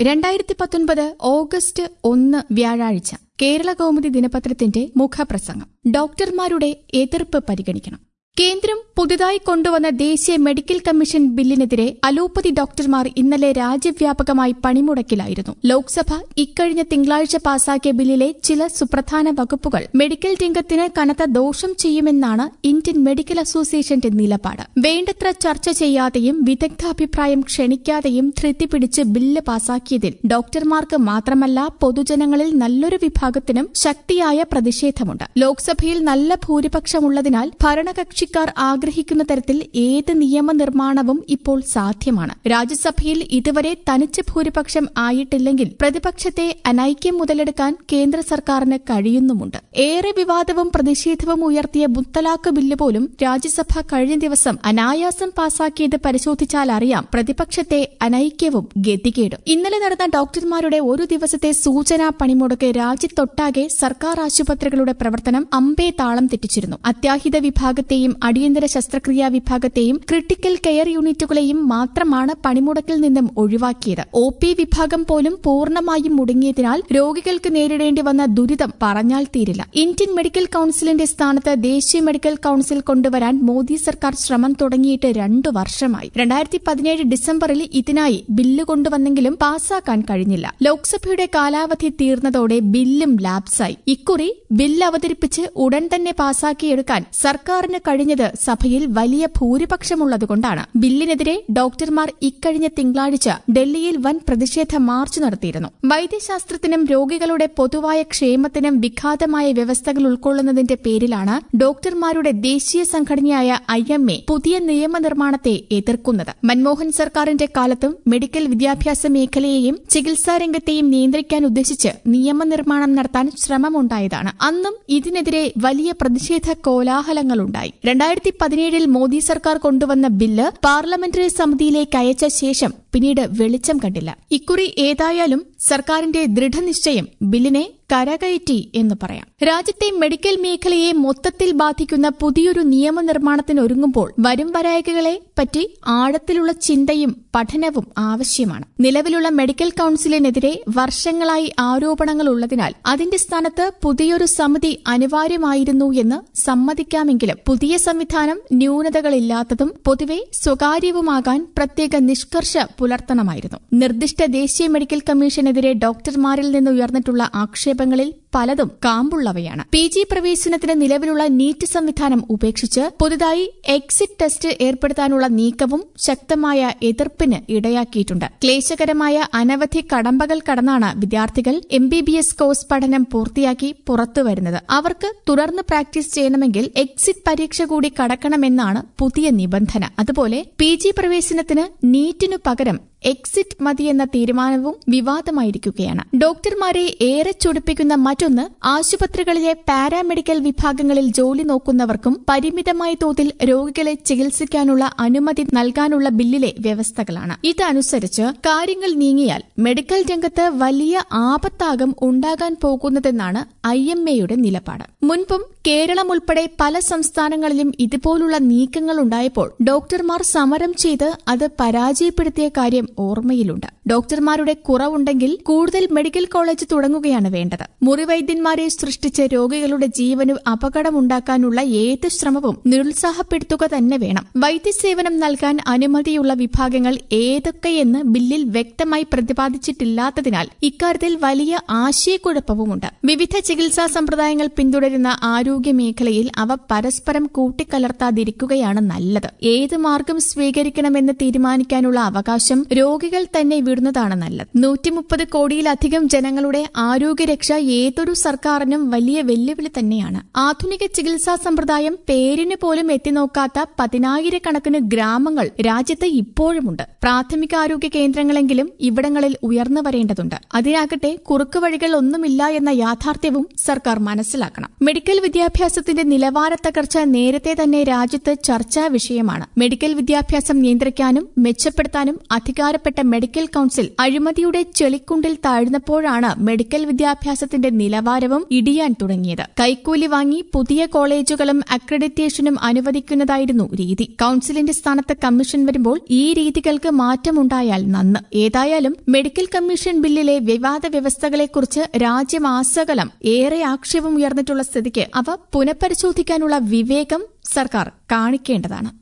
രണ്ടായിരത്തി പത്തൊൻപത് ഓഗസ്റ്റ് ഒന്ന് വ്യാഴാഴ്ച കേരള കൗമുദി ദിനപത്രത്തിന്റെ മുഖപ്രസംഗം ഡോക്ടർമാരുടെ എതിർപ്പ് പരിഗണിക്കണം കേന്ദ്രം പുതുതായി കൊണ്ടുവന്ന ദേശീയ മെഡിക്കൽ കമ്മീഷൻ ബില്ലിനെതിരെ അലോപ്പതി ഡോക്ടർമാർ ഇന്നലെ രാജ്യവ്യാപകമായി പണിമുടക്കിലായിരുന്നു ലോക്സഭ ഇക്കഴിഞ്ഞ തിങ്കളാഴ്ച പാസാക്കിയ ബില്ലിലെ ചില സുപ്രധാന വകുപ്പുകൾ മെഡിക്കൽ രംഗത്തിന് കനത്ത ദോഷം ചെയ്യുമെന്നാണ് ഇന്ത്യൻ മെഡിക്കൽ അസോസിയേഷന്റെ നിലപാട് വേണ്ടത്ര ചർച്ച ചെയ്യാതെയും വിദഗ്ധാഭിപ്രായം ക്ഷണിക്കാതെയും ധൃതി പിടിച്ച് ബില്ല് പാസാക്കിയതിൽ ഡോക്ടർമാർക്ക് മാത്രമല്ല പൊതുജനങ്ങളിൽ നല്ലൊരു വിഭാഗത്തിനും ശക്തിയായ പ്രതിഷേധമുണ്ട് ലോക്സഭയിൽ നല്ല ഭൂരിപക്ഷമുള്ളതിനാൽ ഭരണകക്ഷിക്കാർ ആഗ്രഹിക്കുന്ന തരത്തിൽ ഏത് നിയമനിർമ്മാണവും ഇപ്പോൾ സാധ്യമാണ് രാജ്യസഭയിൽ ഇതുവരെ തനിച്ച ഭൂരിപക്ഷം ആയിട്ടില്ലെങ്കിൽ പ്രതിപക്ഷത്തെ അനൈക്യം മുതലെടുക്കാൻ കേന്ദ്ര സർക്കാരിന് കഴിയുന്നുമുണ്ട് ഏറെ വിവാദവും പ്രതിഷേധവും ഉയർത്തിയ മുത്തലാഖ് ബില്ല് പോലും രാജ്യസഭ കഴിഞ്ഞ ദിവസം അനായാസം പാസാക്കിയത് പരിശോധിച്ചാൽ അറിയാം പ്രതിപക്ഷത്തെ അനൈക്യവും ഗതികേടും ഇന്നലെ നടന്ന ഡോക്ടർമാരുടെ ഒരു ദിവസത്തെ സൂചനാ പണിമുടക്ക് രാജ്യത്തൊട്ടാകെ സർക്കാർ ആശുപത്രികളുടെ പ്രവർത്തനം അമ്പേ താളം തെറ്റിച്ചിരുന്നു അത്യാഹിത വിഭാഗത്തെയും അടിയന്തര ശസ്ത്രക്രിയാ വിഭാഗത്തെയും ക്രിട്ടിക്കൽ കെയർ യൂണിറ്റുകളെയും മാത്രമാണ് പണിമുടക്കിൽ നിന്നും ഒഴിവാക്കിയത് ഒ പി വിഭാഗം പോലും പൂർണ്ണമായും മുടങ്ങിയതിനാൽ രോഗികൾക്ക് നേരിടേണ്ടി വന്ന ദുരിതം പറഞ്ഞാൽ തീരില്ല ഇന്ത്യൻ മെഡിക്കൽ കൌൺസിലിന്റെ സ്ഥാനത്ത് ദേശീയ മെഡിക്കൽ കൌൺസിൽ കൊണ്ടുവരാൻ മോദി സർക്കാർ ശ്രമം തുടങ്ങിയിട്ട് രണ്ടു വർഷമായി രണ്ടായിരത്തി പതിനേഴ് ഡിസംബറിൽ ഇതിനായി ബില്ല് കൊണ്ടുവന്നെങ്കിലും പാസാക്കാൻ കഴിഞ്ഞില്ല ലോക്സഭയുടെ കാലാവധി തീർന്നതോടെ ബില്ലും ലാപ്സായി ഇക്കുറി ബില്ല് അവതരിപ്പിച്ച് ഉടൻ തന്നെ പാസാക്കിയെടുക്കാൻ സർക്കാരിന് കഴിഞ്ഞത് സഭയിൽ വലിയ ഭൂരിപക്ഷമുള്ളതുകൊണ്ടാണ് ബില്ലിനെതിരെ ഡോക്ടർമാർ ഇക്കഴിഞ്ഞ തിങ്കളാഴ്ച ഡൽഹിയിൽ വൻ പ്രതിഷേധ മാർച്ച് നടത്തിയിരുന്നു വൈദ്യശാസ്ത്രത്തിനും രോഗികളുടെ പൊതുവായ ക്ഷേമത്തിനും വിഘാതമായ വ്യവസ്ഥകൾ ഉൾക്കൊള്ളുന്നതിന്റെ പേരിലാണ് ഡോക്ടർമാരുടെ ദേശീയ സംഘടനയായ ഐ എം എ പുതിയ നിയമനിർമ്മാണത്തെ എതിർക്കുന്നത് മൻമോഹൻ സർക്കാരിന്റെ കാലത്തും മെഡിക്കൽ വിദ്യാഭ്യാസ മേഖലയെയും ചികിത്സാരംഗത്തെയും നിയന്ത്രിക്കാൻ ഉദ്ദേശിച്ച് നിയമനിർമ്മാണം നടത്താൻ ശ്രമമുണ്ടായതാണ് അന്നും ഇതിനെതിരെ വലിയ പ്രതിഷേധ കോലാഹലങ്ങളുണ്ടായി രണ്ടായിരത്തി പതിനേഴിൽ മോദി സർക്കാർ കൊണ്ടുവന്ന ബില്ല് പാർലമെന്ററി സമിതിയിലേക്ക് അയച്ച ശേഷം പിന്നീട് വെളിച്ചം കണ്ടില്ല ഇക്കുറി ഏതായാലും സർക്കാരിന്റെ ദൃഢനിശ്ചയം ബില്ലിനെ കരകയറ്റി എന്ന് പറയാം രാജ്യത്തെ മെഡിക്കൽ മേഖലയെ മൊത്തത്തിൽ ബാധിക്കുന്ന പുതിയൊരു നിയമനിർമ്മാണത്തിനൊരുങ്ങുമ്പോൾ വരും വരായകളെ പറ്റി ആഴത്തിലുള്ള ചിന്തയും പഠനവും ആവശ്യമാണ് നിലവിലുള്ള മെഡിക്കൽ കൌൺസിലിനെതിരെ വർഷങ്ങളായി ആരോപണങ്ങൾ ഉള്ളതിനാൽ അതിന്റെ സ്ഥാനത്ത് പുതിയൊരു സമിതി അനിവാര്യമായിരുന്നു എന്ന് സമ്മതിക്കാമെങ്കിലും പുതിയ സംവിധാനം ന്യൂനതകളില്ലാത്തതും പൊതുവെ സ്വകാര്യവുമാകാൻ പ്രത്യേക നിഷ്കർഷ പുലർത്തണമായിരുന്നു നിർദ്ദിഷ്ട ദേശീയ മെഡിക്കൽ കമ്മീഷനെതിരെ ഡോക്ടർമാരിൽ നിന്ന് ഉയർന്നിട്ടുള്ള ആക്ഷേപങ്ങളിൽ പലതും കാമ്പുള്ളവയാണ് പി ജി പ്രവേശനത്തിന് നിലവിലുള്ള നീറ്റ് സംവിധാനം ഉപേക്ഷിച്ച് പുതുതായി എക്സിറ്റ് ടെസ്റ്റ് ഏർപ്പെടുത്താനുള്ള നീക്കവും ശക്തമായ എതിർപ്പിന് ഇടയാക്കിയിട്ടുണ്ട് ക്ലേശകരമായ അനവധി കടമ്പകൾ കടന്നാണ് വിദ്യാർത്ഥികൾ M B B S course പഠനം പൂർത്തിയാക്കി പുറത്തുവരുന്നത് അവർക്ക് തുടർന്ന് പ്രാക്ടീസ് ചെയ്യണമെങ്കിൽ എക്സിറ്റ് പരീക്ഷ കൂടി കടക്കണമെന്നാണ് പുതിയ നിബന്ധന അതുപോലെ പി ജി പ്രവേശനത്തിന് നീറ്റിനു പകരം എക്സിറ്റ് മതിയെന്ന തീരുമാനവും വിവാദമായിരിക്കുകയാണ് ഡോക്ടർമാരെ ഏറെ ചൊടിപ്പിക്കുന്ന മറ്റൊന്ന് ആശുപത്രികളിലെ പാരാമെഡിക്കൽ വിഭാഗങ്ങളിൽ ജോലി നോക്കുന്നവർക്കും പരിമിതമായ തോതിൽ രോഗികളെ ചികിത്സിക്കാനുള്ള അനുമതി നൽകാനുള്ള ബില്ലിലെ വ്യവസ്ഥകളാണ് ഇതനുസരിച്ച് കാര്യങ്ങൾ നീങ്ങിയാൽ മെഡിക്കൽ രംഗത്ത് വലിയ ആപത്താകം ഉണ്ടാകാൻ പോകുന്നതെന്നാണ് ഐ എം എയുടെ നിലപാട് മുൻപും കേരളം ഉൾപ്പെടെ പല സംസ്ഥാനങ്ങളിലും ഇതുപോലുള്ള നീക്കങ്ങൾ ഉണ്ടായപ്പോൾ ഡോക്ടർമാർ സമരം ചെയ്ത് അത് പരാജയപ്പെടുത്തിയ കാര്യം ഓർമ്മയിലുണ്ട് ഡോക്ടർമാരുടെ കുറവുണ്ടെങ്കിൽ കൂടുതൽ മെഡിക്കൽ കോളേജ് തുടങ്ങുകയാണ് വേണ്ടത് മുറിവൈദ്യന്മാരെ സൃഷ്ടിച്ച് രോഗികളുടെ ജീവന് അപകടമുണ്ടാക്കാനുള്ള ഏത് ശ്രമവും നിരുത്സാഹപ്പെടുത്തുക തന്നെ വേണം വൈദ്യസേവനം നൽകാൻ അനുമതിയുള്ള വിഭാഗങ്ങൾ ഏതൊക്കെയെന്ന് ബില്ലിൽ വ്യക്തമായി പ്രതിപാദിച്ചിട്ടില്ലാത്തതിനാൽ ഇക്കാര്യത്തിൽ വലിയ ആശയക്കുഴപ്പവുമുണ്ട് വിവിധ ചികിത്സാ സമ്പ്രദായങ്ങൾ പിന്തുടരുന്ന ആരോഗ്യ മേഖലയിൽ അവ പരസ്പരം കൂട്ടിക്കലർത്താതിരിക്കുകയാണ് നല്ലത് ഏത് മാർഗം സ്വീകരിക്കണമെന്ന് തീരുമാനിക്കാനുള്ള അവകാശം രോഗികൾ തന്നെ വിടുന്നതാണ് നല്ലത് നൂറ്റിമുപ്പത് കോടിയിലധികം ജനങ്ങളുടെ ആരോഗ്യരക്ഷ ഏതൊരു സർക്കാരിനും വലിയ വെല്ലുവിളി തന്നെയാണ് ആധുനിക ചികിത്സാ സമ്പ്രദായം പേരിന് പോലും എത്തിനോക്കാത്ത പതിനായിരക്കണക്കിന് ഗ്രാമങ്ങൾ രാജ്യത്ത് ഇപ്പോഴുമുണ്ട് പ്രാഥമികാരോഗ്യ കേന്ദ്രങ്ങളെങ്കിലും ഇവിടങ്ങളിൽ ഉയർന്നു വരേണ്ടതുണ്ട് അതിനാകട്ടെ കുറുക്കുവഴികൾ ഒന്നുമില്ല എന്ന യാഥാർത്ഥ്യവും സർക്കാർ മനസ്സിലാക്കണം മെഡിക്കൽ വിദ്യാഭ്യാസത്തിന്റെ നിലവാര തകർച്ച നേരത്തെ തന്നെ രാജ്യത്ത് ചർച്ചാ വിഷയമാണ് മെഡിക്കൽ വിദ്യാഭ്യാസം നിയന്ത്രിക്കാനും മെച്ചപ്പെടുത്താനും അധികാര പ്രധാനപ്പെട്ട മെഡിക്കൽ കൌൺസിൽ അഴിമതിയുടെ ചെളിക്കുണ്ടിൽ താഴ്ന്നപ്പോഴാണ് മെഡിക്കൽ വിദ്യാഭ്യാസത്തിന്റെ നിലവാരവും ഇടിയാൻ തുടങ്ങിയത് കൈക്കൂലി വാങ്ങി പുതിയ കോളേജുകളും അക്രഡിറ്റേഷനും അനുവദിക്കുന്നതായിരുന്നു രീതി കൌൺസിലിന്റെ സ്ഥാനത്ത് കമ്മീഷൻ വരുമ്പോൾ ഈ രീതികൾക്ക് മാറ്റമുണ്ടായാൽ നന്ന് ഏതായാലും മെഡിക്കൽ കമ്മീഷൻ ബില്ലിലെ വിവാദ വ്യവസ്ഥകളെക്കുറിച്ച് രാജ്യമാസകലം ഏറെ ആക്ഷേപം ഉയർന്നിട്ടുള്ള സ്ഥിതിക്ക് അവ പുനഃപരിശോധിക്കാനുള്ള വിവേകം സർക്കാർ കാണിക്കേണ്ടതാണ്